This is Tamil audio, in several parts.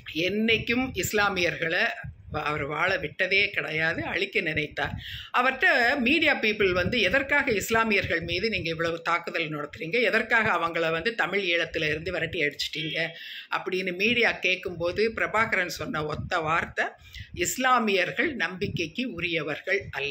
என்னைக்கும் இஸ்லாமியர்களை வ- அவர் வாழ விட்டதே கிடையாது அழிக்க நினைத்தார் அவர்கிட்ட மீடியா பீப்புள் வந்து எதற்காக இஸ்லாமியர்கள் மீது நீங்கள் இவ்வளவு தாக்குதல் நடத்துறீங்க எதற்காக அவங்கள வந்து தமிழ் ஈழத்துல இருந்து விரட்டி அடிச்சிட்டீங்க அப்படின்னு மீடியா கேட்கும்போது பிரபாகரன் சொன்ன ஒத்த வார்த்தை இஸ்லாமியர்கள் நம்பிக்கைக்கு உரியவர்கள் அல்ல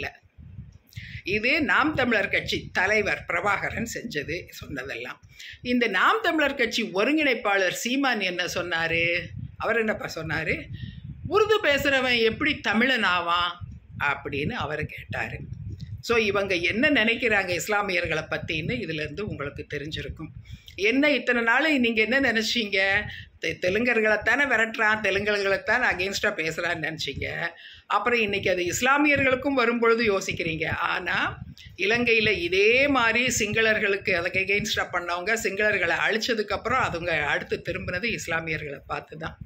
இது நாம் தமிழர் கட்சி தலைவர் பிரபாகரன் செஞ்சது சொன்னதெல்லாம் இந்த நாம் தமிழர் கட்சி ஒருங்கிணைப்பாளர் சீமான் என்ன சொன்னாரு அவர் என்னப்பா சொன்னாரு உருது பேசுகிறவன் எப்படி தமிழன் ஆவான் அப்படின்னு அவர் கேட்டார் ஸோ இவங்க என்ன நினைக்கிறாங்க இஸ்லாமியர்களை பற்றின்னு இதுலேருந்து உங்களுக்கு தெரிஞ்சிருக்கும் என்ன இத்தனை நாள் நீங்கள் என்ன நினச்சிங்க தெலுங்கர்களைத்தானே விரட்டுறான் தெலுங்கர்களைத்தானே அகெயின்ஸ்டாக பேசுகிறான்னு நினச்சிங்க அப்புறம் இன்னைக்கு அது இஸ்லாமியர்களுக்கும் வரும்பொழுது யோசிக்கிறீங்க ஆனால் இலங்கையில் இதே மாதிரி சிங்களர்களுக்கு அதுக்கு எகெயின்ஸ்டாக பண்ணவங்க சிங்களர்களை அழிச்சதுக்கப்புறம் அதுங்க அடுத்து திரும்பினது இஸ்லாமியர்களை பார்த்து தான்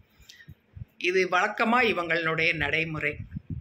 இது வழக்கமாக இவங்களுடைய நடைமுறை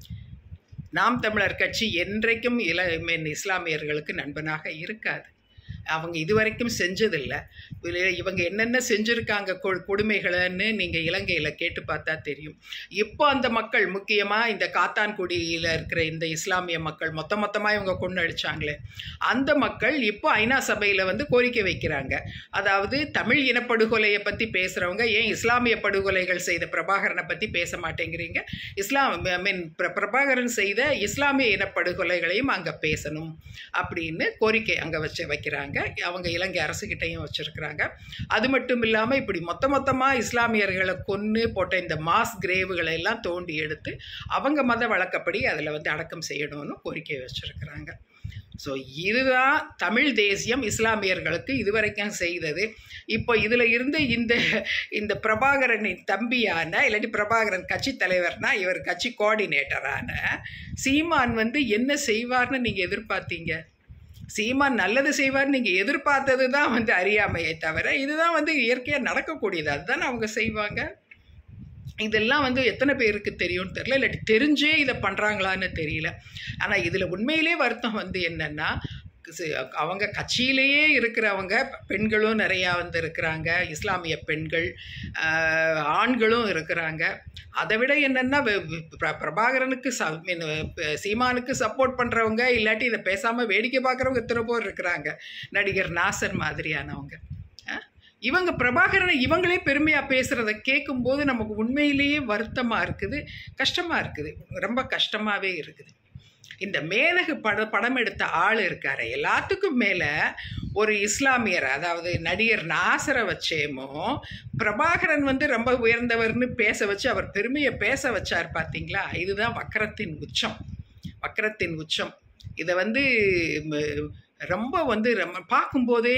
நாம் தமிழர் கட்சி என்றைக்கும் இல மீன் இஸ்லாமியர்களுக்கு நண்பனாக இருக்காது அவங்க இதுவரைக்கும் செஞ்சதில்லை இதுல இவங்க என்னென்ன செஞ்சுருக்காங்க கொ கொடுமைகளைன்னு நீங்கள் இலங்கையில் கேட்டு பார்த்தா தெரியும் இப்போ அந்த மக்கள் முக்கியமாக இந்த காத்தான்குடியில் இருக்கிற இந்த இஸ்லாமிய மக்கள் மொத்த மொத்தமாக இவங்க கொண்டு அடிச்சாங்களே அந்த மக்கள் இப்போ ஐநா சபையில் வந்து கோரிக்கை வைக்கிறாங்க அதாவது தமிழ் இனப்படுகொலையை பற்றி பேசுகிறவங்க ஏன் இஸ்லாமிய படுகொலைகள் செய்த பிரபாகரனை பற்றி பேச மாட்டேங்கிறீங்க இஸ்லாம் ஐ மீன் பிரபாகரன் செய்த இஸ்லாமிய இனப்படுகொலைகளையும் அங்கே பேசணும் அப்படின்னு கோரிக்கை அங்கே வச்சு வைக்கிறாங்க அவங்க இலங்கை அரசுகிட்டையும் வச்சுருக்கிறாங்க அது மட்டும் இல்லாமல் இப்படி மொத்த மொத்தமாக இஸ்லாமியர்களை கொன்று போட்ட இந்த மாஸ் கிரேவுகளை எல்லாம் தோண்டி எடுத்து அவங்க மத வழக்கப்படி அதில் வந்து அடக்கம் செய்யணும்னு கோரிக்கை வச்சுருக்கிறாங்க ஸோ இதுதான் தமிழ் தேசியம் இஸ்லாமியர்களுக்கு இதுவரைக்கும் செய்தது இப்போ இதில் இருந்து இந்த இந்த பிரபாகரனின் தம்பியான இல்லாட்டி பிரபாகரன் கட்சி தலைவர்னா இவர் கட்சி கோஆர்டினேட்டரான சீமான் வந்து என்ன செய்வார்னு நீங்கள் எதிர்பார்த்தீங்க சீமான் நல்லது செய்வார் நீங்கள் எதிர்பார்த்தது தான் வந்து அறியாமையை தவிர இதுதான் வந்து இயற்கையாக நடக்கக்கூடியது அதுதானே அவங்க செய்வாங்க இதெல்லாம் வந்து எத்தனை பேருக்கு தெரியும்னு தெரியல இல்லாட்டி தெரிஞ்சே இதை பண்ணுறாங்களான்னு தெரியல ஆனால் இதில் உண்மையிலே வருத்தம் வந்து என்னென்னா சி- அவங்க கட்சியிலேயே இருக்கிறவங்க பெண்களும் நிறையா வந்து இருக்கிறாங்க இஸ்லாமிய பெண்கள் ஆஹ், ஆண்களும் இருக்கிறாங்க அதை விட என்னென்னா பிரபாகரனுக்கு ச மீன் சீமானுக்கு சப்போர்ட் பண்ணுறவங்க இல்லாட்டி இதை பேசாமல் வேடிக்கை பார்க்குறவங்க எத்தனை பேர் இருக்கிறாங்க நடிகர் நாசர் மாதிரியானவங்க அஹ், இவங்க பிரபாகரனை இவங்களே பெருமையாக பேசுகிறத கேட்கும்போது நமக்கு உண்மையிலேயே வருத்தமாக இருக்குது கஷ்டமாக இருக்குது ரொம்ப கஷ்டமாகவே இருக்குது இந்த மேனகு பட படம் எடுத்த ஆள் இருக்காரு எல்லாத்துக்கும் மேலே ஒரு இஸ்லாமியர் அதாவது நடிகர் நாசரை வச்சேமோ பிரபாகரன் வந்து ரொம்ப உயர்ந்தவர்னு பேச வச்சு அவர் பெருமையை பேச வச்சார் பார்த்தீங்களா இதுதான் வக்கரத்தின் உச்சம் வக்கரத்தின் உச்சம் இதை வந்து ம- ரொம்ப வந்து ரொம்ப பார்க்கும்போதே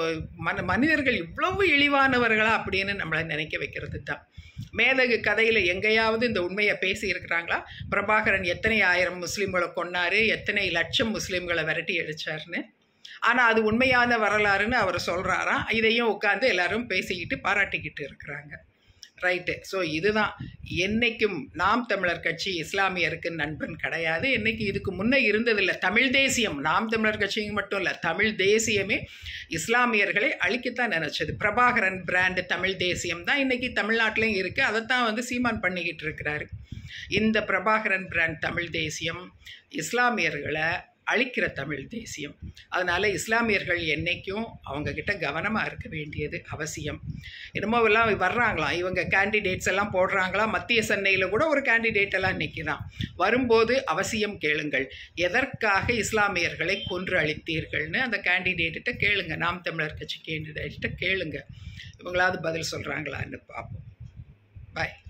மன மனிதர்கள் இவ்வளவு இழிவானவர்களா அப்படின்னு நம்மளை நினைக்க வைக்கிறது தான் மேதகு கதையில் எங்கேயாவது இந்த உண்மையை பேசி இருக்கிறாங்களா பிரபாகரன் எத்தனை ஆயிரம் முஸ்லீம்களை கொன்னாரு எத்தனை லட்சம் முஸ்லீம்களை விரட்டி அடிச்சாருன்னு ஆனால் அது உண்மையான வரலாறுன்னு அவர் சொல்கிறாராம் இதையும் உட்காந்து எல்லாரும் பேசிக்கிட்டு பாராட்டிக்கிட்டு இருக்கிறாங்க ரைட்டு ஸோ இதுதான் என்னைக்கும் நாம் தமிழர் கட்சி இஸ்லாமியருக்கு நண்பன் கிடையாது என்னைக்கு இதுக்கு முன்னே இருந்ததில்லை தமிழ் தேசியம் நாம் தமிழர் கட்சிக்கு மட்டும் இல்லை தமிழ் தேசியமே இஸ்லாமியர்களை அழிக்கத்தான் நினச்சது பிரபாகரன் பிராண்டு தமிழ் தேசியம் தான் இன்னைக்கு தமிழ்நாட்டிலையும் இருக்குது அதைத்தான் வந்து சீமான் பண்ணிக்கிட்டு இருக்கிறாரு இந்த பிரபாகரன் பிராண்ட் தமிழ் தேசியம் இஸ்லாமியர்களை அழிக்கிற தமிழ் தேசியம் அதனால் இஸ்லாமியர்கள் என்னைக்கும் அவங்கக்கிட்ட கவனமாக இருக்க வேண்டியது அவசியம் என்னமோ எல்லாம் வர்றாங்களாம் இவங்க கேண்டிடேட்ஸ் எல்லாம் போடுறாங்களாம் மத்திய சென்னையில் கூட ஒரு கேண்டிடேட் எல்லாம் நிற்கிதான் வரும்போது அவசியம் கேளுங்கள் எதற்காக இஸ்லாமியர்களை கொன்று அழித்தீர்கள்னு அந்த கேண்டிடேட்டிட்ட கேளுங்க நாம் தமிழர் கட்சி கேண்டிடேட்டிட்ட கேளுங்க இவங்களாவது பதில் சொல்கிறாங்களான்னு பார்ப்போம் பாய்